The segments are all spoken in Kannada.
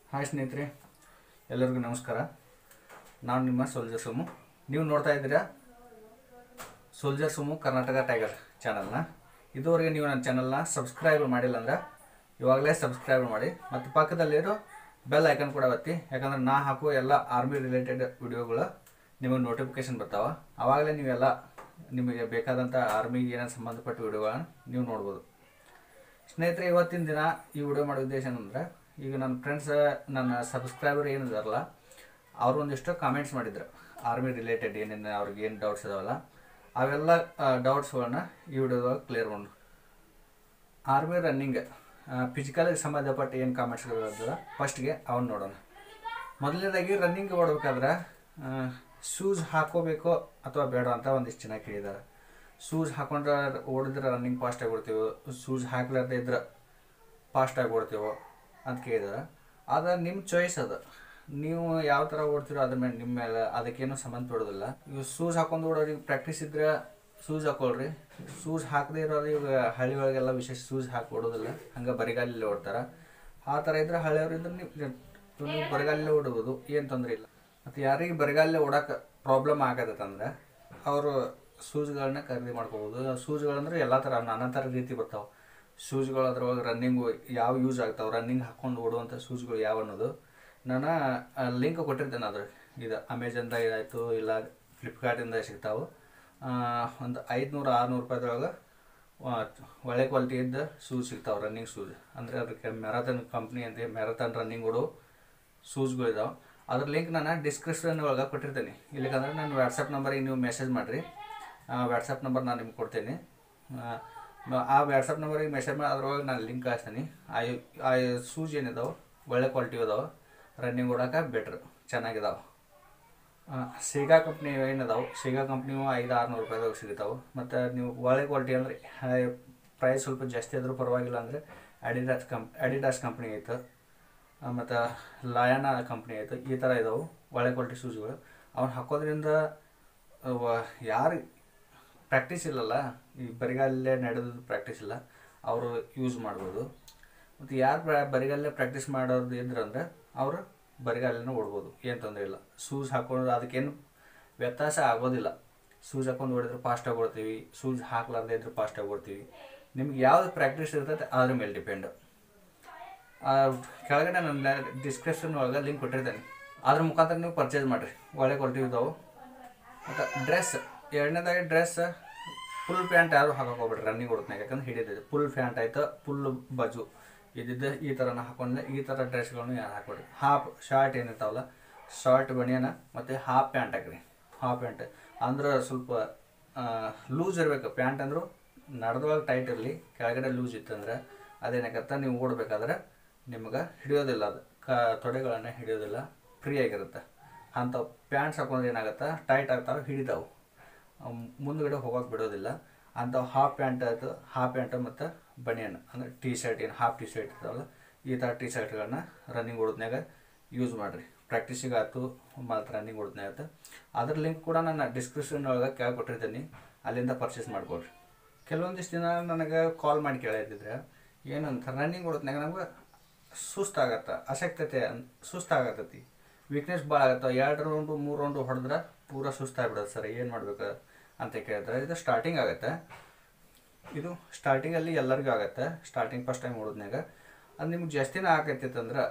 ಹಾಯ್ ಸ್ನೇಹಿತರೆ ಎಲ್ಲರಿಗೂ ನಮಸ್ಕಾರ ನಾನು ನಿಮ್ಮ ಸೋಲ್ಜರ್ ಸೋಮು ನೀವು ನೋಡ್ತಾ ಇದ್ದೀರಾ ಸೋಲ್ಜರ್ ಸೋಮು ಕರ್ನಾಟಕ ಟೈಗರ್ ಚಾನಲ್ನ ಇದುವರೆಗೆ ನೀವು ನನ್ನ ಚಾನಲ್ನ ಸಬ್ಸ್ಕ್ರೈಬ್ ಮಾಡಿಲ್ಲ ಅಂದ್ರೆ ಇವಾಗಲೇ ಸಬ್ಸ್ಕ್ರೈಬ್ ಮಾಡಿ ಮತ್ತು ಪಕ್ಕದಲ್ಲಿರೋ ಬೆಲ್ ಐಕನ್ ಕೂಡ ಒತ್ತಿ ಯಾಕಂದ್ರೆ ನಾ ಹಾಕುವ ಎಲ್ಲ ಆರ್ಮಿ ರಿಲೇಟೆಡ್ ವಿಡಿಯೋಗಳು ನಿಮಗೆ ನೋಟಿಫಿಕೇಶನ್ ಬರ್ತಾವ ಆವಾಗಲೇ ನೀವೆಲ್ಲ ನಿಮಗೆ ಬೇಕಾದಂಥ ಆರ್ಮಿಗೆ ಏನೇನು ಸಂಬಂಧಪಟ್ಟ ವಿಡಿಯೋಗಳನ್ನ ನೀವು ನೋಡ್ಬೋದು ಸ್ನೇಹಿತರೆ ಇವತ್ತಿನ ದಿನ ಈ ವಿಡಿಯೋ ಮಾಡೋ ಉದ್ದೇಶ ಏನಂದ್ರೆ ಈಗ ನನ್ನ ಫ್ರೆಂಡ್ಸ್ ನನ್ನ ಸಬ್ಸ್ಕ್ರೈಬರ್ ಏನಿದಾರಲ್ಲ ಅವರು ಒಂದಿಷ್ಟು ಕಾಮೆಂಟ್ಸ್ ಮಾಡಿದ್ರು ಆರ್ಮಿ ರಿಲೇಟೆಡ್ ಏನೇನು ಅವ್ರಿಗೆ ಏನು ಡೌಟ್ಸ್ ಇದಾವಲ್ಲ ಅವೆಲ್ಲ ಡೌಟ್ಸ್ಗಳನ್ನ ಈ ವಿಡಿಯೋದಾಗ ಕ್ಲಿಯರ್ ಮಾಡು ಆರ್ಮಿ ರನ್ನಿಂಗ್ ಫಿಸಿಕಲ್ಗೆ ಸಂಬಂಧಪಟ್ಟ ಏನು ಕಾಮೆಂಟ್ಸ್ಗಳಿರ್ತದ ಫಸ್ಟ್ಗೆ ಅವನ್ನ ನೋಡೋಣ ಮೊದಲನೇದಾಗಿ ರನ್ನಿಂಗ್ ಓಡ್ಬೇಕಾದ್ರೆ ಶೂಸ್ ಹಾಕೋಬೇಕೋ ಅಥವಾ ಬೇಡ ಅಂತ ಒಂದಿಷ್ಟು ಜನ ಕೇಳಿದ್ದಾರೆ ಶೂಸ್ ಹಾಕೊಂಡ್ರೆ ಓಡಿದ್ರೆ ರನ್ನಿಂಗ್ ಫಾಸ್ಟಾಗಿ ಓಡ್ತೀವೋ ಶೂಸ್ ಹಾಕ್ಲಾರ್ದೆ ಇದ್ರೆ ಫಾಸ್ಟಾಗಿ ಓಡ್ತೀವೋ ಅಂತ ಕೇಳಿದಾರೆ ಅದು ನಿಮ್ಮ ಚಾಯ್ಸ್ ಅದು ನೀವು ಯಾವ ಥರ ಓಡ್ತೀರೋ ಅದ್ರ ಮೇಲೆ ನಿಮ್ಮ ಮೇಲೆ ಅದಕ್ಕೇನು ಸಂಬಂಧ ಪಡೋದಿಲ್ಲ ಈಗ ಶೂಸ್ ಹಾಕೊಂಡು ಓಡೋರಿಗೆ ಪ್ರಾಕ್ಟೀಸ್ ಇದ್ರೆ ಶೂಸ್ ಹಾಕೊಳ್ರಿ ಶೂಸ್ ಹಾಕದೇ ಇರೋರು ಈಗ ಹಳ್ಳಿ ಒಳಗೆಲ್ಲ ವಿಶೇಷ ಶೂಸ್ ಹಾಕಿ ಓಡೋದಿಲ್ಲ ಹಂಗೆ ಬರಿಗಾಲಲ್ಲಿ ಓಡ್ತಾರೆ ಆ ಥರ ಇದ್ರೆ ಹಳ್ಳಿಯವ್ರು ಇದ್ರೆ ನೀವು ನೀವು ಬರಿಗಾಲಲ್ಲೇ ಓಡ್ಬೋದು ಏನು ತೊಂದರೆ ಇಲ್ಲ ಮತ್ತು ಯಾರಿಗೆ ಬರಿಗಾಲಲ್ಲೇ ಓಡಕ್ಕೆ ಪ್ರಾಬ್ಲಮ್ ಆಗತ್ತಂದ್ರೆ ಅವರು ಶೂಸ್ಗಳನ್ನ ಖರೀದಿ ಮಾಡ್ಕೋಬೋದು ಶೂಸ್ಗಳಂದ್ರೆ ಎಲ್ಲ ಥರ ನಾನಾ ಥರ ರೀತಿ ಬರ್ತಾವೆ ಶೂಸ್ಗಳು ಅದ್ರೊಳಗೆ ರನ್ನಿಂಗು ಯಾವ ಯೂಸ್ ಆಗ್ತಾವೆ ರನ್ನಿಂಗ್ ಹಾಕ್ಕೊಂಡು ಓಡುವಂಥ ಶೂಸ್ಗಳು ಯಾವ ಅನ್ನೋದು ನಾನು ಲಿಂಕ್ ಕೊಟ್ಟಿರ್ತೇನೆ ಅದ್ರ ಇದು ಅಮೆಜಾನ್ದಾಗ ಇದಾಯಿತು ಇಲ್ಲ ಫ್ಲಿಪ್ಕಾರ್ಟಿಂದ ಸಿಗ್ತಾವೆ ಒಂದು ಐದುನೂರು ಆರುನೂರು ರೂಪಾಯಿದೊಳಗೆ ಒಳ್ಳೆ ಕ್ವಾಲಿಟಿ ಇದ್ದ ಶೂಸ್ ಸಿಗ್ತಾವೆ ರನ್ನಿಂಗ್ ಶೂಸ್ ಅಂದರೆ ಅದಕ್ಕೆ ಮ್ಯಾರಥಾನ್ ಕಂಪ್ನಿ ಅಂತ ಮ್ಯಾರಥಾನ್ ರನ್ನಿಂಗ್ ಓಡೋ ಶೂಸ್ಗಳು ಇದಾವೆ ಅದ್ರ ಲಿಂಕ್ ನಾನು ಡಿಸ್ಕ್ರಿಪ್ಷನ್ ಒಳಗೆ ಕೊಟ್ಟಿರ್ತೀನಿ ಇಲ್ಲಿಕಂದ್ರೆ ನಾನು ವಾಟ್ಸಪ್ ನಂಬರಿಗೆ ನೀವು ಮೆಸೇಜ್ ಮಾಡಿರಿ ವಾಟ್ಸಪ್ ನಂಬರ್ ನಾನು ನಿಮ್ಗೆ ಕೊಡ್ತೀನಿ ಆ, ಆ ವಾಟ್ಸಪ್ ನಂಬರಿಗೆ ಮೆಸೇಜ್ ಮಾಡಿ ಅದ್ರೊಳಗೆ ನಾನು ಲಿಂಕ್ ಹಾಕ್ತೀನಿ ಆ ಆ ಶೂಸ್ ಏನಿದಾವೆ ಒಳ್ಳೆ ಕ್ವಾಲಿಟಿ ಇದಾವೆ ರನ್ನಿಂಗ್ ಓಡೋಕೆ ಬೆಟ್ರ್ ಚೆನ್ನಾಗಿದಾವೆ ಸೇಗಾ ಕಂಪ್ನಿ ಏನಿದಾವೆ ಸೇಗಾ ಕಂಪ್ನಿವು ಐದು ಆರುನೂರು ರೂಪಾಯಿದಾಗ ಸಿಗ್ತಾವೆ ಮತ್ತು ನೀವು ಒಳ್ಳೆ ಕ್ವಾಲಿಟಿ ಅಂದರೆ ಪ್ರೈಸ್ ಸ್ವಲ್ಪ ಜಾಸ್ತಿ ಆದರೂ ಪರವಾಗಿಲ್ಲ ಅಂದರೆ ಅಡಿಡಾಸ್ ಕಂಪ್ ಅಡಿಡಾಸ್ ಕಂಪ್ನಿ ಐತೆ ಮತ್ತು ಲಯನ ಕಂಪ್ನಿ ಐತೆ ಈ ಥರ ಇದಾವೆ ಒಳ್ಳೆ ಕ್ವಾಲಿಟಿ ಶೂಸ್ಗಳು ಅವ್ನು ಹಾಕೋದ್ರಿಂದ ಯಾರು ಪ್ರಾಕ್ಟೀಸ್ ಇಲ್ಲಲ್ಲ ಈ ಬರಿಗಾಲಲ್ಲೇ ನಡೆದು ಪ್ರಾಕ್ಟೀಸ್ ಇಲ್ಲ ಅವರು ಯೂಸ್ ಮಾಡ್ಬೋದು ಮತ್ತು ಯಾರು ಬರಿಗಾಲಲ್ಲೇ ಪ್ರಾಕ್ಟೀಸ್ ಮಾಡೋದು ಇದ್ರಂದ್ರೆ ಅವರು ಬರಿಗಾಲನೇ ಓಡ್ಬೋದು ಏನು ತೊಂದರೆ ಇಲ್ಲ ಶೂಸ್ ಹಾಕೊಂಡು ಅದಕ್ಕೇನು ವ್ಯತ್ಯಾಸ ಆಗೋದಿಲ್ಲ ಶೂಸ್ ಹಾಕೊಂಡು ಓಡಿದ್ರೆ ಫಾಸ್ಟಾಗಿ ಓಡ್ತೀವಿ ಶೂಸ್ ಹಾಕ್ಲಾರ್ದೆ ಇದ್ರೆ ಫಾಸ್ಟಾಗಿ ಓಡ್ತೀವಿ ನಿಮ್ಗೆ ಯಾವ್ದು ಪ್ರಾಕ್ಟೀಸ್ ಇರ್ತೈತೆ ಅದ್ರ ಮೇಲೆ ಡಿಪೆಂಡು ಕೆಳಗಡೆ ನನ್ನ ಡಿಸ್ಕ್ರಿಪ್ಷನ್ ಒಳಗೆ ಲಿಂಕ್ ಕೊಟ್ಟಿರ್ತೇನೆ ಅದ್ರ ಮುಖಾಂತರ ನೀವು ಪರ್ಚೇಸ್ ಮಾಡಿರಿ ಒಳ್ಳೆ ಕ್ವಾಲಿಟಿ ಇದಾವೆ ಮತ್ತು ಡ್ರೆಸ್ ಎರಡನೇದಾಗಿ ಡ್ರೆಸ್ ಫುಲ್ ಪ್ಯಾಂಟ್ ಯಾರು ಹಾಕಕ್ಕೆ ಹೋಗ್ಬೇಡ್ರಿ ರನ್ನಿಂಗ್ ಹೊಡ್ತಾಗ ಯಾಕಂದ್ರೆ ಹಿಡಿತೈತೆ ಫುಲ್ ಪ್ಯಾಂಟ್ ಆಯ್ತು ಫುಲ್ ಬಾಜು ಇದ್ದಿದ್ದು ಈ ಥರನ ಹಾಕೊಂಡ್ರೆ ಈ ಥರ ಡ್ರೆಸ್ಗಳನ್ನು ಯಾರು ಹಾಕ್ಬೇಡ್ರಿ ಹಾಫ್ ಶಾರ್ಟ್ ಏನಿರ್ತಾವಲ್ಲ ಶಾರ್ಟ್ ಬನಿಯನ ಮತ್ತು ಹಾಫ್ ಪ್ಯಾಂಟ್ ಹಾಕ್ರಿ ಹಾಫ್ ಪ್ಯಾಂಟ್ ಅಂದ್ರೆ ಸ್ವಲ್ಪ ಲೂಸ್ ಇರಬೇಕು ಪ್ಯಾಂಟ್ ಅಂದರೂ ನಡೆದೊಳಗೆ ಟೈಟ್ ಇರಲಿ ಕೆಳಗಡೆ ಲೂಸ್ ಇತ್ತಂದ್ರೆ ಅದೇನಾಗತ್ತೆ ನೀವು ಓಡಬೇಕಾದ್ರೆ ನಿಮ್ಗೆ ಹಿಡಿಯೋದಿಲ್ಲ ಅದು ಕ ತೊಡೆಗಳನ್ನು ಹಿಡಿಯೋದಿಲ್ಲ ಫ್ರೀ ಆಗಿರುತ್ತೆ ಅಂಥ ಪ್ಯಾಂಟ್ಸ್ ಹಾಕೊಂಡ್ರೆ ಏನಾಗುತ್ತೆ ಟೈಟ್ ಆಗ್ತಾವೆ ಹಿಡಿತಾವೆ ಮುಂದ್ಗಡೆ ಹೋಗೋಕೆ ಬಿಡೋದಿಲ್ಲ ಅಂಥವು ಹಾಫ್ ಪ್ಯಾಂಟ್ ಆಯಿತು ಹಾಫ್ ಪ್ಯಾಂಟ್ ಮತ್ತು ಬನಿಯನ್ ಅಂದರೆ ಟೀ ಶರ್ಟ್ ಏನು ಹಾಫ್ ಟಿ ಶರ್ಟ್ ಇರ್ತಾವಲ್ಲ ಈ ಥರ ಟಿ ಶರ್ಟ್ಗಳನ್ನ ರನ್ನಿಂಗ್ ಓಡೋದ್ನಾಗ ಯೂಸ್ ಮಾಡಿರಿ ಪ್ರಾಕ್ಟೀಸಿಗೆ ಆಯ್ತು ಮತ್ತು ರನ್ನಿಂಗ್ ಓಡೋದ್ನಾಗ ಆಯ್ತು ಅದ್ರ ಲಿಂಕ್ ಕೂಡ ನಾನು ಡಿಸ್ಕ್ರಿಪ್ಷನ್ ಒಳಗೆ ಕೆಳಗೆ ಕೊಟ್ಟಿರ್ತೀನಿ ಅಲ್ಲಿಂದ ಪರ್ಚೇಸ್ ಮಾಡ್ಕೊಳ್ರಿ ಕೆಲವೊಂದಿಷ್ಟು ದಿನ ನನಗೆ ಕಾಲ್ ಮಾಡಿ ಕೇಳಿದ್ರೆ ಏನಂತ ರನ್ನಿಂಗ್ ಓಡೋದ್ನಾಗ ನಮ್ಗೆ ಸುಸ್ತಾಗತ್ತೆ ಅಶಕ್ತತೆ ಸುಸ್ತಾಗತ್ತೈತಿ ವೀಕ್ನೆಸ್ ಭಾಳ ಆಗತ್ತೆ ಎರಡು ರೌಂಡು ಮೂರು ರೌಂಡು ಹೊಡೆದ್ರೆ ಪೂರ ಸುಸ್ತಾಗ್ಬಿಡತ್ತೆ ಸರ್ ಏನು ಮಾಡ್ಬೇಕು ಅಂತ ಕೇಳಿದ್ರೆ ಇದು ಸ್ಟಾರ್ಟಿಂಗ್ ಆಗುತ್ತೆ ಇದು ಸ್ಟಾರ್ಟಿಂಗಲ್ಲಿ ಎಲ್ಲರಿಗೂ ಆಗುತ್ತೆ ಸ್ಟಾರ್ಟಿಂಗ್ ಫಸ್ಟ್ ಟೈಮ್ ಓಡೋದ್ನಾಗ ಅದು ನಿಮ್ಗೆ ಜಾಸ್ತಿನೇ ಆಗತ್ತೈತಂದ್ರೆ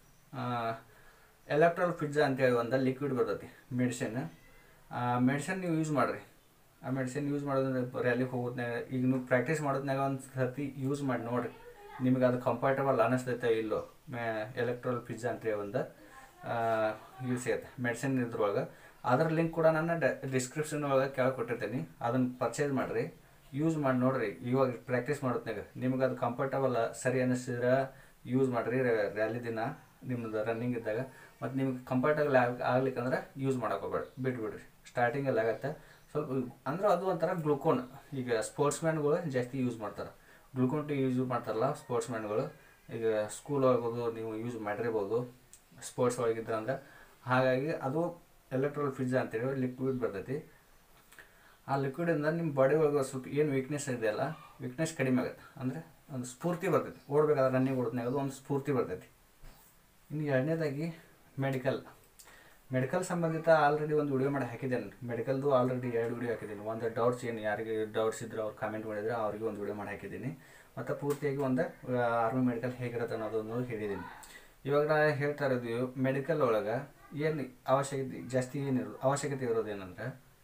ಎಲೆಕ್ಟ್ರಾಲ್ ಪಿಜ್ಜಾ ಅಂತೇಳಿ ಒಂದು ಲಿಕ್ವಿಡ್ ಬರ್ತೈತಿ ಮೆಡಿಸಿನ್ ಆ ಮೆಡಿಸಿನ್ ನೀವು ಯೂಸ್ ಮಾಡಿರಿ ಆ ಮೆಡಿಸಿನ್ ಯೂಸ್ ಮಾಡೋದ್ರೆ ರ್ಯಾಲಿಗೆ ಹೋಗೋದ್ನಾಗ ಈಗ ನೀವು ಪ್ರಾಕ್ಟೀಸ್ ಮಾಡೋದ್ನಾಗ ಒಂದು ಸರ್ತಿ ಯೂಸ್ ಮಾಡಿ ನೋಡಿರಿ ನಿಮಗೆ ಅದು ಕಂಫರ್ಟಬಲ್ ಅನ್ನಿಸ್ತೈತೆ ಇಲ್ಲೋ ಮೇ ಎಲೆಕ್ಟ್ರಾಲ್ ಪಿಜ್ಜಾ ಅಂತೇಳಿ ಒಂದು ಯೂಸ್ ಐತೆ ಮೆಡಿಸಿನ್ ಇದ್ರೊಳಗೆ ಅದ್ರ ಲಿಂಕ್ ಕೂಡ ನಾನು ಡಿಸ್ಕ್ರಿಪ್ಷನ್ ಒಳಗೆ ಕೆಳಗೆ ಕೊಟ್ಟಿರ್ತೀನಿ ಅದನ್ನು ಪರ್ಚೇಸ್ ಮಾಡಿರಿ ಯೂಸ್ ಮಾಡಿ ನೋಡಿರಿ ಇವಾಗ ಪ್ರಾಕ್ಟೀಸ್ ಮಾಡೋದ್ನಾಗ ನಿಮ್ಗೆ ಅದು ಕಂಫರ್ಟಬಲ್ ಸರಿ ಅನ್ನಿಸಿದ್ರೆ ಯೂಸ್ ಮಾಡಿರಿ ರ್ಯಾಲಿ ದಿನ ನಿಮ್ಮದು ರನ್ನಿಂಗ್ ಇದ್ದಾಗ ಮತ್ತು ನಿಮ್ಗೆ ಕಂಫರ್ಟಬಲ್ ಆಗ್ ಆಗ್ಲಿಕ್ಕಂದ್ರೆ ಯೂಸ್ ಮಾಡೋಕೆ ಹೋಗ್ಬೇಡಿ ಬಿಟ್ಬಿಡ್ರಿ ಸ್ಟಾರ್ಟಿಂಗಲ್ಲಿ ಆಗತ್ತೆ ಸ್ವಲ್ಪ ಅಂದ್ರೆ ಅದು ಒಂಥರ ಗ್ಲುಕೋನ್ ಈಗ ಸ್ಪೋರ್ಟ್ಸ್ ಮ್ಯಾನ್ಗಳು ಜಾಸ್ಟಿ ಯೂಸ್ ಮಾಡ್ತಾರೆ ಗ್ಲುಕೋನ್ ಟಿ ಯೂಸ್ ಮಾಡ್ತಾರಲ್ಲ ಸ್ಪೋರ್ಟ್ಸ್ ಮ್ಯಾನ್ಗಳು ಈಗ ಸ್ಕೂಲ್ ಒಳಗೋದು ನೀವು ಯೂಸ್ ಮಾಡಿರ್ಬೋದು ಸ್ಪೋರ್ಟ್ಸ್ ಒಳಗಿದ್ರೆ ಅಂದ್ರೆ ಹಾಗಾಗಿ ಅದು ಎಲೆಕ್ಟ್ರಾಲ್ ಪಿಜ್ಜಾ ಅಂತೇಳಿ ಲಿಕ್ವಿಡ್ ಬರ್ತೈತಿ ಆ ಲಿಕ್ವಿಡಿಂದ ನಿಮ್ಮ ಬಾಡಿ ಒಳಗೆ ಸ್ವಲ್ಪ ಏನು ವೀಕ್ನೆಸ್ ಇದೆಯಲ್ಲ ವೀಕ್ನೆಸ್ ಕಡಿಮೆ ಆಗುತ್ತೆ ಅಂದರೆ ಒಂದು ಸ್ಫೂರ್ತಿ ಬರ್ತೈತಿ ಓಡಬೇಕಾದ್ರೆ ರನ್ನಿಂಗ್ ಓಡೋದ್ನಾಗ ಅದು ಒಂದು ಸ್ಫೂರ್ತಿ ಬರ್ತೈತಿ ಇನ್ನು ಎರಡನೇದಾಗಿ ಮೆಡಿಕಲ್ ಮೆಡಿಕಲ್ ಸಂಬಂಧಿತ ಆಲ್ರೆಡಿ ಒಂದು ವಿಡಿಯೋ ಮಾಡಿ ಹಾಕಿದ್ದೇನೆ ಮೆಡಿಕಲ್ದು ಆಲ್ರೆಡಿ ಎರಡು ವಿಡಿಯೋ ಹಾಕಿದ್ದೀನಿ ಒಂದು ಡೌಟ್ಸ್ ಏನು ಯಾರಿಗೆ ಡೌಟ್ಸ್ ಇದ್ರೆ ಅವ್ರು ಕಾಮೆಂಟ್ ಮಾಡಿದ್ರೆ ಅವ್ರಿಗೆ ಒಂದು ವಿಡಿಯೋ ಮಾಡಿ ಹಾಕಿದ್ದೀನಿ ಮತ್ತು ಪೂರ್ತಿಯಾಗಿ ಒಂದು ಆರ್ಮಿ ಮೆಡಿಕಲ್ ಹೇಗಿರುತ್ತೆ ಅನ್ನೋದನ್ನು ಹೇಳಿದ್ದೀನಿ ಇವಾಗ ನಾ ಹೇಳ್ತಾ ಇರೋದು ಮೆಡಿಕಲ್ ಒಳಗೆ ಏನು ಅವಶ್ಯಕತೆ ಜಾಸ್ತಿ ಏನಿರೋದು ಅವಶ್ಯಕತೆ ಇರೋದು ಏನಂದ್ರೆ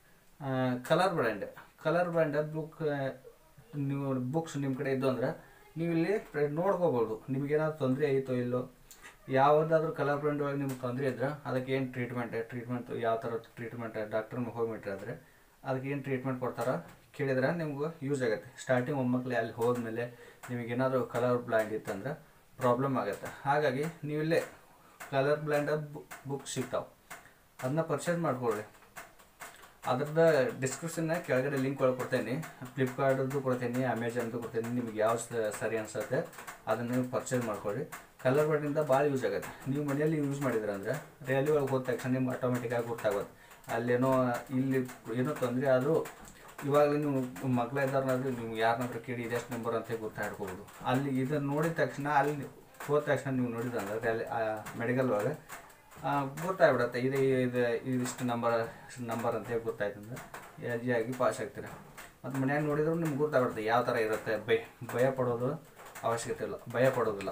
colour brand colour brand book ನೀವು ಬುಕ್ಸ್ ನಿಮ್ಮ ಕಡೆ ಇದ್ದು ಅಂದ್ರೆ ನೀವು ಇಲ್ಲಿ ಪ್ರ- ನೋಡ್ಕೋಬೋದು ನಿಮಗೇನಾದ್ರು ತೊಂದರೆ ಆಯಿತೋ ಇಲ್ಲೋ ಯಾವುದಾದ್ರೂ ಕಲರ್ ಬ್ರ್ಯಾಂಡ್ ಒಳಗೆ ನಿಮ್ಗೆ ತೊಂದರೆ ಇದ್ರೆ ಅದಕ್ಕೆ ಏನು ಟ್ರೀಟ್ಮೆಂಟ್ ಟ್ರೀಟ್ಮೆಂಟ್ ಯಾವ ಥರ ಟ್ರೀಟ್ಮೆಂಟ್ ಡಾಕ್ಟರ್ನ ಹೋಗಿಬಿಟ್ರೆ ಅದಕ್ಕೆ ಏನು ಟ್ರೀಟ್ಮೆಂಟ್ ಕೊಡ್ತಾರೋ ಕೇಳಿದ್ರೆ ನಿಮ್ಗೆ ಯೂಸ್ ಆಗುತ್ತೆ ಸ್ಟಾರ್ಟಿಂಗ್ ಒಮ್ಮಕ್ಕಳೇ ಅಲ್ಲಿ ಹೋದ್ಮೇಲೆ ನಿಮಗೇನಾದರೂ ಕಲರ್ ಬ್ಲ್ಯಾಂಡ್ ಇತ್ತಂದ್ರೆ ಪ್ರಾಬ್ಲಮ್ ಆಗುತ್ತೆ ಹಾಗಾಗಿ ನೀವು ಇಲ್ಲೇ ಕಲರ್ ಬ್ಲ್ಯಾಂಡ್ ಬುಕ್ ಸಿಗ್ತಾವೆ ಅದನ್ನ ಪರ್ಚೇಸ್ ಮಾಡ್ಕೊಳ್ಳಿ ಅದ್ರದ್ದು ಡಿಸ್ಕ್ರಿಪ್ಷನ್ನ ಕೆಳಗಡೆ ಲಿಂಕ್ ಒಳಗೆ ಕೊಡ್ತೇನೆ ಫ್ಲಿಪ್ಕಾರ್ಟ್ದು ಕೊಡ್ತೇನೆ ಅಮೆಜಾನ್ದು ಕೊಡ್ತೇನೆ ನಿಮ್ಗೆ ಯಾವ ಸರಿ ಅನ್ಸುತ್ತೆ ಅದನ್ನು ನೀವು ಪರ್ಚೇಸ್ ಮಾಡ್ಕೊಳ್ಳಿ ಕಲರ್ ಬಡ್ಡಿಂದ ಭಾಳ ಯೂಸ್ ಆಗುತ್ತೆ ನೀವು ಮನೆಯಲ್ಲಿ ಯೂಸ್ ಮಾಡಿದ್ರೆ ಅಂದ್ರೆ ರಿಯಲಿ ಒಳಗೆ ಹೋದ ತಕ್ಷಣ ನಿಮ್ಗೆ ಆಟೋಮೆಟಿಕ್ಕಾಗಿ ಗೊತ್ತಾಗುತ್ತೆ ಅಲ್ಲೇನೋ ಇಲ್ಲಿ ಏನೋ ತೊಂದರೆ ಆದರೂ ಇವಾಗ ನೀವು ಮಕ್ಕಳ ಇದ್ದಾರನಾದ್ರೂ ನೀವು ಯಾರನ್ನಾದ್ರೂ ಕೇಳಿ ಇದೆಷ್ಟು ನಂಬರ್ ಅಂತ ಗೊತ್ತಾಡ್ಕೋಬೋದು ಅಲ್ಲಿ ಇದನ್ನು ನೋಡಿದ ತಕ್ಷಣ ಅಲ್ಲಿ ಹೋದ ತಕ್ಷಣ ನೀವು ನೋಡಿದ್ರೆ ರಿಯಲಿ ಮೆಡಿಕಲ್ ಒಳಗೆ ಆ, ಗೊತ್ತಾಗ್ಬಿಡತ್ತೆ ಇದು ಇದು ಇದಿಷ್ಟು ನಂಬರ್ ನಂಬರ್ ಅಂತ ಹೇಳಿ ಗೊತ್ತಾಯ್ತಂದ್ರೆ ಈಸಿಯಾಗಿ ಪಾಸ್ ಆಗ್ತೀರ ಮತ್ತು ಮನ್ಯಾಗ ನೋಡಿದ್ರು ನಿಮ್ಗೆ ಗೊತ್ತಾಗ್ಬಿಡುತ್ತೆ ಯಾವ ಥರ ಇರುತ್ತೆ ಭಯ ಭಯ ಪಡೋದು ಅವಶ್ಯಕತೆ ಇಲ್ಲ ಭಯ ಪಡೋದಿಲ್ಲ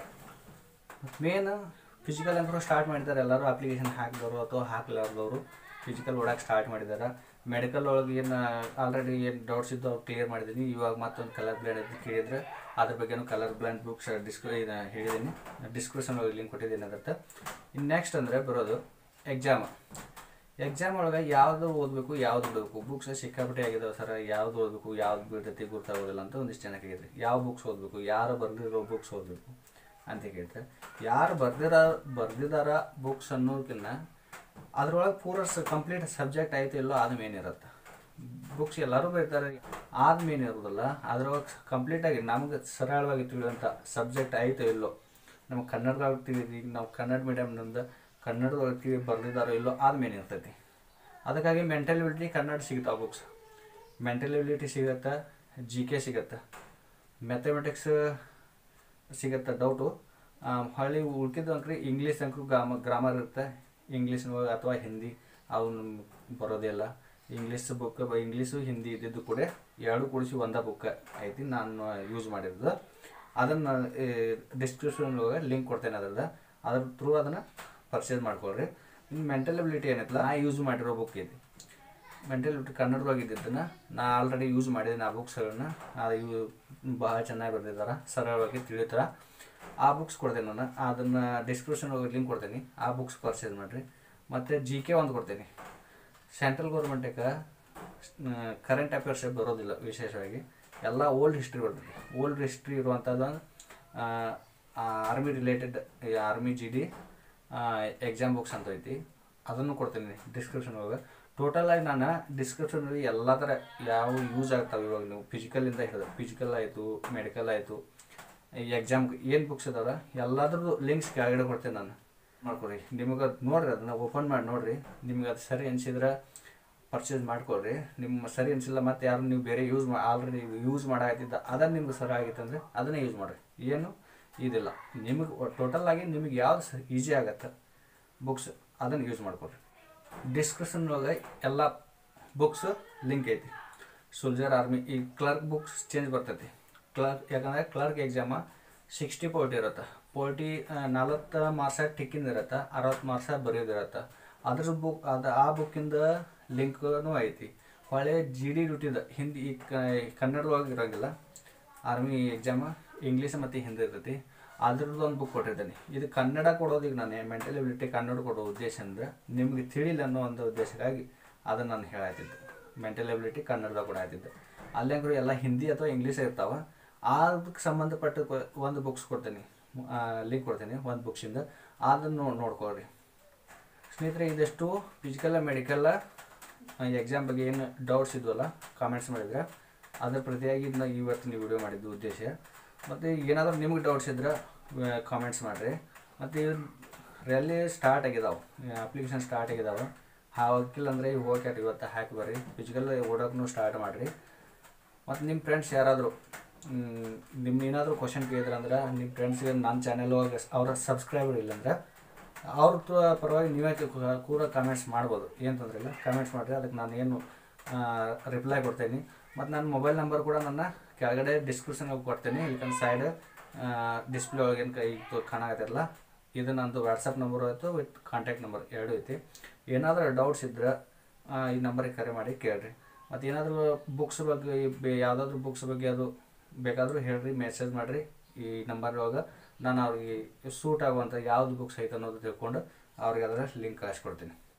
ಮೇನ್ ಫಿಸಿಕಲ್ ಅಂತೂ ಸ್ಟಾರ್ಟ್ ಮಾಡಿದ್ದಾರೆ ಎಲ್ಲರೂ ಅಪ್ಲಿಕೇಶನ್ ಹಾಕಿದವರು ಅಥವಾ ಹಾಕ್ಲಾರ್ದವರು ಫಿಸಿಕಲ್ ಓಡಕ್ಕೆ ಸ್ಟಾರ್ಟ್ ಮಾಡಿದ್ದಾರೆ ಮೆಡಿಕಲ್ ಒಳಗೆ ಏನು ಆಲ್ರೆಡಿ ಏನು ಡೌಟ್ಸ್ ಇದ್ದು ಅವ್ರು ಕ್ಲಿಯರ್ ಮಾಡಿದ್ದೀನಿ ಇವಾಗ ಮತ್ತೊಂದು ಕಲರ್ ಬ್ಲ್ಯಾಂಡ್ ಅಂತ ಕೇಳಿದರೆ ಅದ್ರ ಬಗ್ಗೆನೂ ಕಲರ್ ಬ್ಲ್ಯಾಂಡ್ ಬುಕ್ಸ್ ಡಿಸ್ಕ್ರಿ ಇದು ಹೇಳಿದ್ದೀನಿ ಡಿಸ್ಕ್ರಿಪ್ಷನ್ ಒಳಗೆ ಲಿಂಕ್ ಕೊಟ್ಟಿದ್ದೀನಿ ಅದಕ್ಕೆ ಇನ್ನು ನೆಕ್ಸ್ಟ್ ಅಂದರೆ ಬರೋದು ಎಕ್ಸಾಮ್ ಎಕ್ಸಾಮ್ ಒಳಗೆ ಯಾವುದು ಓದಬೇಕು ಯಾವ್ದು ಬಿಡಬೇಕು ಬುಕ್ಸ್ ಸಿಕ್ಕಾಪಟ್ಟೆ ಆಗಿದಾವೆ ಸರ್ ಯಾವ್ದು ಓದಬೇಕು ಯಾವ್ದು ಬಿಡ್ತೈತಿ ಗೊತ್ತಾಗೋದಿಲ್ಲ ಅಂತ ಒಂದಿಷ್ಟು ಜನ ಕೇಳಿದ್ರಿ ಯಾವ ಬುಕ್ಸ್ ಓದಬೇಕು ಯಾರು ಬರೆದಿರೋ ಬುಕ್ಸ್ ಓದಬೇಕು ಅಂತ ಕೇಳ್ತಾರೆ ಯಾರು ಬರ್ದಿರ ಬರ್ದಿದಾರ ಬುಕ್ಸ್ ಅನ್ನೋದಕ್ಕಿಂತ ಅದ್ರೊಳಗೆ ಪೂರ ಕಂಪ್ಲೀಟ್ ಸಬ್ಜೆಕ್ಟ್ ಆಯ್ತು ಇಲ್ಲೋ ಅದು ಮೇನ್ ಇರುತ್ತೆ ಬುಕ್ಸ್ ಎಲ್ಲರೂ ಬರೀತಾರೆ ಆದ ಮೇನ್ ಇರೋದಿಲ್ಲ ಅದ್ರೊಳಗೆ ಕಂಪ್ಲೀಟಾಗಿ ನಮ್ಗೆ ಸರಳವಾಗಿ ತಿಳಿಯುವಂಥ ಸಬ್ಜೆಕ್ಟ್ ಆಯ್ತು ಇಲ್ಲೋ ನಮ್ಗೆ ಕನ್ನಡದಾಗ ತಿಳಿದು ಈಗ ನಾವು ಕನ್ನಡ ಮೀಡಿಯಮ್ನಿಂದ ಕನ್ನಡದೊಳಗೆ ತಿಳಿ ಬರ್ದಿದ್ದಾರೋ ಇಲ್ಲೋ ಆದ ಮೇನ್ ಇರ್ತೈತಿ ಅದಕ್ಕಾಗಿ ಮೆಂಟಲಿಬಿಲಿಟಿ ಕನ್ನಡ ಸಿಗ್ತಾವೆ ಬುಕ್ಸ್ ಮೆಂಟಲಿಬಿಲಿಟಿ ಸಿಗತ್ತೆ ಜಿ ಕೆ ಸಿಗತ್ತೆ ಮ್ಯಾಥಮೆಟಿಕ್ಸ್ ಸಿಗತ್ತೆ ಡೌಟು ಹೊಳ್ಳಿ ಉಳ್ಕಿದ್ದು ಅಂಕ್ರಿ ಇಂಗ್ಲೀಷ್ ಅಂಕ್ರು ಗ್ರಾಮ ಗ್ರಾಮರ್ ಇರುತ್ತೆ ಇಂಗ್ಲೀಷ್ ಅಥವಾ ಹಿಂದಿ ಅವು ನಮ್ಗೆ ಬರೋದಿಲ್ಲ ಇಂಗ್ಲೀಷ್ ಬುಕ್ ಇಂಗ್ಲೀಷು ಹಿಂದಿ ಇದ್ದಿದ್ದು ಕೂಡ ಎರಡು ಕೂಡಿಸಿ ಒಂದೇ ಬುಕ್ ಐತಿ ನಾನು ಯೂಸ್ ಮಾಡಿರೋದು ಅದನ್ನು ಡಿಸ್ಕ್ರಿಪ್ಷನ್ ಒಳಗೆ ಲಿಂಕ್ ಕೊಡ್ತೇನೆ ಅದ್ರದ್ದು ಅದ್ರ ಥ್ರೂ ಅದನ್ನು ಪರ್ಚೇಸ್ ಮಾಡ್ಕೊಳ್ರಿ ಇನ್ನು ಮೆಂಟಲ್ ಎಬಿಲಿಟಿ ಏನೈತಲ್ಲ ನಾ ಯೂಸ್ ಮಾಡಿರೋ ಬುಕ್ ಐತಿ ಮೆಂಟಲ್ ಎಬಿಲಿಟಿ ಕನ್ನಡದೊಳಗೆ ಇದ್ದಿದ್ದನ್ನು ನಾ ಆಲ್ರೆಡಿ ಯೂಸ್ ಮಾಡಿದ್ದೀನಿ ಆ ಬುಕ್ಸ್ಗಳನ್ನ ಅದು ಇವು ಭಾಳ ಚೆನ್ನಾಗಿ ಬರೆದಿದ್ದಾರೆ ಸರಳವಾಗಿ ತಿಳಿತಾರ ಆ ಬುಕ್ಸ್ ಕೊಡ್ತೇನೆ ನಾನು ಅದನ್ನು ಡಿಸ್ಕ್ರಿಪ್ಷನ್ ಒಳಗೆ ಲಿಂಕ್ ಕೊಡ್ತೀನಿ ಆ ಬುಕ್ಸ್ ಪರ್ಚೇಸ್ ಮಾಡಿರಿ ಮತ್ತು ಜಿ ಕೆ ಒಂದು ಕೊಡ್ತೀನಿ ಸೆಂಟ್ರಲ್ ಗೌರ್ಮೆಂಟಿಗೆ ಕರೆಂಟ್ ಅಫೇರ್ಸ್ ಬರೋದಿಲ್ಲ ವಿಶೇಷವಾಗಿ ಎಲ್ಲ ಓಲ್ಡ್ ಹಿಸ್ಟ್ರಿ ಬರ್ತದೆ ಓಲ್ಡ್ ಹಿಸ್ಟ್ರಿ ಇರುವಂಥದ್ದು army related army G D exam books ಅಂತ ಐತಿ ಅದನ್ನು ಕೊಡ್ತೀನಿ ಡಿಸ್ಕ್ರಿಪ್ಷನ್ ಒಳಗೆ ಟೋಟಲ್ ಆಗಿ ನಾನು ಡಿಸ್ಕ್ರಿಪ್ಷನಲ್ಲಿ ಎಲ್ಲ ಥರ ಯಾವ ಯೂಸ್ ಆಗ್ತಾವೆ ಇವಾಗ ನೀವು ಫಿಸಿಕಲಿಂದ ಹಿಡಿದು ಫಿಸಿಕಲ್ ಆಯಿತು ಮೆಡಿಕಲ್ ಆಯಿತು ಈ ಎಕ್ಸಾಮ್ ಏನು ಬುಕ್ಸ್ ಇದಾವೆ ಎಲ್ಲದ್ರದ್ದು ಲಿಂಕ್ಸ್ ಕೆಳಗಡೆ ಕೊಡ್ತೇನೆ ನಾನು ಮಾಡ್ಕೊರಿ ನಿಮಗೆ ಅದು ನೋಡ್ರಿ ಅದನ್ನ ಓಪನ್ ಮಾಡಿ ನೋಡ್ರಿ ನಿಮ್ಗೆ ಅದು ಸರಿ ಅನಿಸಿದ್ರೆ ಪರ್ಚೇಸ್ ಮಾಡ್ಕೊಳ್ರಿ ನಿಮ್ಮ ಸರಿ ಅನಿಸಿಲ್ಲ ಮತ್ತು ಯಾರು ನೀವು ಬೇರೆ ಯೂಸ್ ಮಾ ಆಲ್ರೆಡಿ ಯೂಸ್ ಮಾಡಾಕತ್ತಿದ್ದ ಅದನ್ನು ನಿಮ್ಗೆ ಸರಿ ಆಗಿತ್ತು ಅಂದರೆ ಅದನ್ನೇ ಯೂಸ್ ಮಾಡಿರಿ ಏನು ಇದಿಲ್ಲ ನಿಮಗೆ ಟೋಟಲ್ ಆಗಿ ನಿಮಗೆ ಯಾವ್ದು ಈಸಿ ಆಗತ್ತೆ ಬುಕ್ಸ್ ಅದನ್ನು ಯೂಸ್ ಮಾಡ್ಕೊಳ್ರಿ ಡಿಸ್ಕ್ರಿಪ್ಷನ್ ಒಳಗೆ ಎಲ್ಲ ಬುಕ್ಸ್ ಲಿಂಕ್ ಐತಿ ಸೋಲ್ಜರ್ ಆರ್ಮಿ ಈ ಕ್ಲರ್ಕ್ ಬುಕ್ಸ್ ಚೇಂಜ್ ಬರ್ತೈತಿ ಕ್ಲರ್ಕ್ ಯಾಕಂದರೆ ಕ್ಲರ್ಕ್ ಎಕ್ಸಾಮ ಸಿಕ್ಸ್ಟಿ ಪೋರ್ಟಿ ಇರುತ್ತೆ ಪೋರ್ಟಿ ನಲವತ್ತು ಮಾರ್ಕ್ಸ ಟಿಕ್ಕಿಂದ ಇರುತ್ತೆ ಅರವತ್ತು ಮಾರ್ಕ್ಸ ಬರೆಯೋದಿರುತ್ತೆ ಅದ್ರ ಬುಕ್ ಅದು ಆ ಬುಕ್ಕಿಂದ ಲಿಂಕ್ನೂ ಐತಿ ಹೊಳೆ ಜಿ ಡಿ ಡ್ಯೂಟಿದ ಹಿಂದಿ ಈ ಕನ್ನಡದೊಳಗೆ ಇರೋಂಗಿಲ್ಲ ಆರ್ಮಿ ಎಕ್ಸಾಮ ಇಂಗ್ಲೀಷ್ ಮತ್ತು ಹಿಂದಿ ಇರ್ತೈತಿ ಅದ್ರದ್ದು ಒಂದು ಬುಕ್ ಕೊಟ್ಟಿದ್ದೀನಿ ಇದು ಕನ್ನಡ ಕೊಡೋದೀಗ ನಾನು ಮೆಂಟಲ್ ಎಬಿಲಿಟಿ ಕನ್ನಡ ಕೊಡೋ ಉದ್ದೇಶ ಅಂದರೆ ನಿಮಗೆ ತಿಳಿಲ್ಲ ಅನ್ನೋ ಒಂದು ಉದ್ದೇಶಕ್ಕಾಗಿ ಅದನ್ನು ನಾನು ಹೇಳಾಯ್ತಿದ್ದೆ ಮೆಂಟಲ್ ಎಬಿಲಿಟಿ ಕನ್ನಡದಾಗ ಕೂಡ ಆಯ್ತಿದ್ದೆ ಅಲ್ಲಂಗ್ರು ಎಲ್ಲ ಹಿಂದಿ ಅಥವಾ ಇಂಗ್ಲೀಷ್ ಇರ್ತಾವೆ ಅದಕ್ಕೆ ಸಂಬಂಧಪಟ್ಟ ಕೊ- ಒಂದು ಬುಕ್ಸ್ ಕೊಡ್ತೀನಿ ಲಿಂಕ್ ಕೊಡ್ತೀನಿ ಒಂದು ಬುಕ್ಸಿಂದ ಅದನ್ನು ನೋಡ್ಕೊಳ್ರಿ ಸ್ನೇಹಿತರೆ ಇದಷ್ಟು ಫಿಸಿಕಲ್ ಮೆಡಿಕಲ್ ಎಕ್ಸಾಮ್ ಬಗ್ಗೆ ಏನು ಡೌಟ್ಸ್ ಇದ್ವಲ್ಲ ಕಾಮೆಂಟ್ಸ್ ಮಾಡಿದ್ರೆ ಅದ್ರ ಪ್ರತಿಯಾಗಿ ಇದನ್ನ ಇವತ್ತು ನೀವು ವಿಡಿಯೋ ಮಾಡಿದ್ದು ಉದ್ದೇಶ ಮತ್ತು ಏನಾದರೂ ನಿಮ್ಗೆ ಡೌಟ್ಸ್ ಇದ್ರೆ ಕಾಮೆಂಟ್ಸ್ ಮಾಡಿರಿ ಮತ್ತು ರ್ಯಾಲಿ ಸ್ಟಾರ್ಟ್ ಆಗಿದಾವೆ ಅಪ್ಲಿಕೇಶನ್ ಸ್ಟಾರ್ಟ್ ಆಗಿದಾವೆ ಹಾಕಿಲ್ಲ ಅಂದರೆ ಇವು ಹೋಗ್ಯಾರ ಇವತ್ತು ಹಾಕಿ ಬರ್ರಿ ಫಿಸಿಕಲ್ ಓಡೋಕ್ಕೂ ಸ್ಟಾರ್ಟ್ ಮಾಡಿರಿ ಮತ್ತು ನಿಮ್ಮ ಫ್ರೆಂಡ್ಸ್ ಯಾರಾದರೂ ನಿಮ್ಮ ಏನಾದರೂ ಕ್ವಶನ್ ಕೇಳಿದ್ರೆ ಅಂದ್ರೆ ನಿಮ್ಮ ಫ್ರೆಂಡ್ಸ್ಗೆ ನನ್ನ ಚಾನೆಲ್ ಅವ್ರ ಸಬ್ಸ್ಕ್ರೈಬರ್ ಇಲ್ಲಂದ್ರೆ ಅವ್ರ ತ- ಪರವಾಗಿ ನೀವೇ ಕ- ಕೂಡ ಕಮೆಂಟ್ಸ್ ಮಾಡ್ಬೋದು ಏನು ತೊಂದರೆ ಇಲ್ಲ ಕಮೆಂಟ್ಸ್ ಮಾಡಿರಿ ಅದಕ್ಕೆ ನಾನು ಏನು ರಿಪ್ಲೈ ಕೊಡ್ತೀನಿ ಮತ್ತು ನನ್ನ ಮೊಬೈಲ್ ನಂಬರ್ ಕೂಡ ನನ್ನ ಕೆಳಗಡೆ ಡಿಸ್ಕ್ರಿಪ್ಷನ್ಗೆ ಕೊಡ್ತೀನಿ ಇಲ್ಕಂದ್ರೆ ಸೈಡ್ ಡಿಸ್ಪ್ಲೇ ಒಳಗೆ ಏನು ಕೈ ಕಾಣಾಕತ್ತಿರಲ್ಲ ಇದು ನಂದು ವಾಟ್ಸಪ್ ನಂಬರ್ ಆಯಿತು ವಿತ್ ಕಾಂಟ್ಯಾಕ್ಟ್ ನಂಬರ್ ಎರಡು ಐತಿ ಏನಾದರೂ ಡೌಟ್ಸ್ ಇದ್ರೆ ಆ, ಈ ನಂಬರಿಗೆ ಕರೆ ಮಾಡಿ ಕೇಳ್ರಿ ಮತ್ತು ಏನಾದರೂ ಬುಕ್ಸ್ ಬಗ್ಗೆ ಬೇ ಯಾವುದಾದ್ರೂ ಬುಕ್ಸ್ ಬಗ್ಗೆ ಅದು ಬೇಕಾದರೂ ಹೇಳ್ರಿ ಮೆಸೇಜ್ ಮಾಡಿರಿ ಈ ನಂಬರ್ ಒಳಗೆ ನಾನು ಅವ್ರಿಗೆ ಸೂಟ್ ಆಗುವಂಥ ಯಾವ್ದು ಬುಕ್ಸ್ ಐತೆ ಅನ್ನೋದು ತಿಳ್ಕೊಂಡು ಅವ್ರಿಗೆ ಅದರ ಲಿಂಕ್ ಕಳಿಸ್ಕೊಡ್ತೀನಿ